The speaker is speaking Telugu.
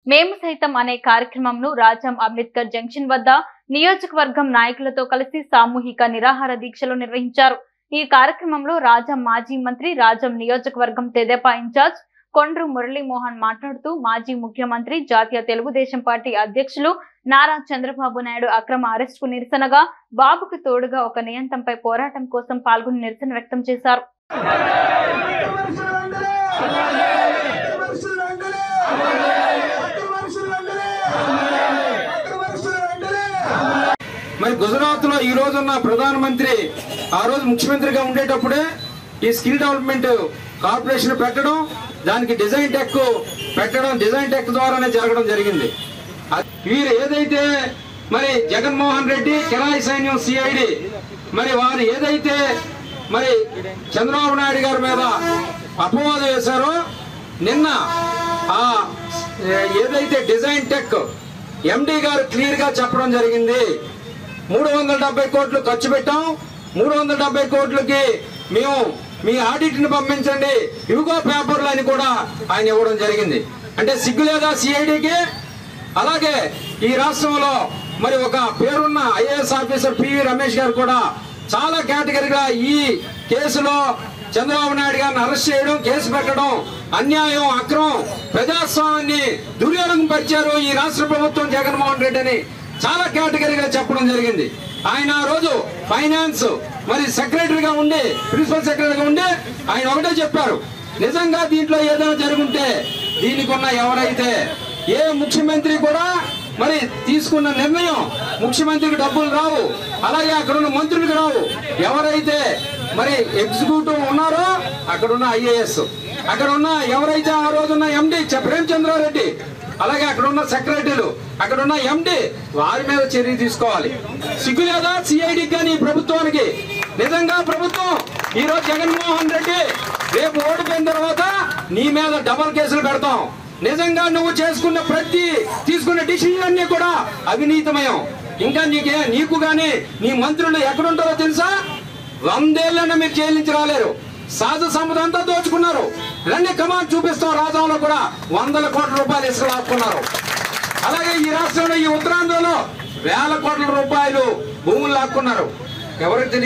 మేము సైతం అనే కార్యక్రమంను రాజం అంబేద్కర్ జంక్షన్ వద్ద నియోజకవర్గం నాయకులతో కలిసి సామూహిక నిరాహార దీక్షలు నిర్వహించారు ఈ కార్యక్రమంలో రాజం మాజీ మంత్రి రాజం నియోజకవర్గం తెదేపా ఇన్ఛార్జ్ కొండ్రు మురళీమోహన్ మాట్లాడుతూ మాజీ ముఖ్యమంత్రి జాతీయ తెలుగుదేశం పార్టీ అధ్యక్షులు నారా చంద్రబాబు నాయుడు అక్రమ అరెస్టుకు నిరసనగా బాబుకు తోడుగా ఒక నియంత్రంపై పోరాటం కోసం పాల్గొని నిరసన వ్యక్తం చేశారు మరి గుజరాత్ లో ఈ రోజున్న ప్రధానమంత్రి ఆ రోజు ముఖ్యమంత్రిగా ఉండేటప్పుడే ఈ స్కిల్ డెవలప్మెంట్ కార్పొరేషన్ పెట్టడం దానికి డిజైన్ టెక్ పెట్టడం డిజైన్ టెక్ ద్వారానే జరగడం జరిగింది అది- వీరు ఏదైతే మరి జగన్మోహన్ రెడ్డి కిరాయి సైన్యం సిఐడి మరి వారు ఏదైతే మరి చంద్రబాబు నాయుడు గారి మీద అపవాదం వేశారో నిన్న ఆ ఏ- ఏదైతే డిజైన్ టెక్ ఎండి గారు క్లియర్ గా చెప్పడం జరిగింది మూడు వందల డెబ్బై కోట్లు ఖర్చు పెట్టాం మూడు వందల డెబ్బై కోట్లకి మేము మీ ఆడిట్ ని పంపించండి ఇవిగో పేపర్లు అని కూడా ఆయన ఇవ్వడం జరిగింది అంటే సిగ్గు లేదా సిఐడికి అలాగే ఈ రాష్ట్రంలో మరి ఒక పేరున్న ఐఏఎస్ ఆఫీసర్ పివి రమేష్ గారు కూడా చాలా కేటగిరీగా ఈ కేసులో చంద్రబాబు నాయుడు గారిని అరెస్ట్ చేయడం కేసు పెట్టడం అన్యాయం అక్రమం ప్రజాస్వామ్యాన్ని దుర్యోగం పరిచారు ఈ రాష్ట్ర ప్రభుత్వం జగన్మోహన్ రెడ్డి అని చాలా కేటగిరీగా చెప్పడం జరిగింది ఆయన ఆ రోజు ఫైనాన్స్ మరి సెక్రటరీగా ఉండి ప్రిన్సిపల్ సెక్రటరీగా ఉండి ఆయన ఒకటే చెప్పారు నిజంగా దీంట్లో ఏదైనా జరుగుంటే దీనికి ఉన్న ఎవరైతే ఏ ముఖ్యమంత్రి కూడా మరి తీసుకున్న నిర్ణయం ముఖ్యమంత్రికి డబ్బులు రావు అలాగే అక్కడ ఉన్న మంత్రులకు రావు ఎవరైతే మరి ఎగ్జిక్యూటివ్ ఉన్నారో అక్కడ ఉన్న ఐఏఎస్ అక్కడ ఉన్న ఎవరైతే ఆ రోజున్న ఎండి ప్రేమచంద్రారెడ్డి అలాగే అక్కడ ఉన్న సెక్రటరీలు అక్కడ ఉన్న ఎండి వారి మీద చర్య తీసుకోవాలి సిగ్గు లేదా సిఐడికి కానీ ఈ ప్రభుత్వానికి నిజంగా ప్రభుత్వం ఈ రోజు జగన్మోహన్ రెడ్డి రేపు ఓడిపోయిన తర్వాత నీ మీద డబల్ కేసులు పెడతాం నిజంగా నువ్వు చేసుకున్న ప్రతి తీసుకున్న డిసిషన్ అన్ని కూడా అవినీతమయం ఇంకా నీకే నీకు గాని నీ మంత్రులు ఎక్కడుంటారో తెలుసా వందేళ్లను మీరు జైలించి రాలేరు సహజ సంపద అంతా దోచుకున్నారు రండి కమాన్ చూపిస్తాం రాజంలో కూడా వందల కోట్ల రూపాయలు ఇసుక లాక్కున్నారు అలాగే ఈ రాష్ట్రంలో ఈ ఉత్తరాంధ్రలో వేల కోట్ల రూపాయలు భూములు లాక్కున్నారు ఎవరికి తెలియదు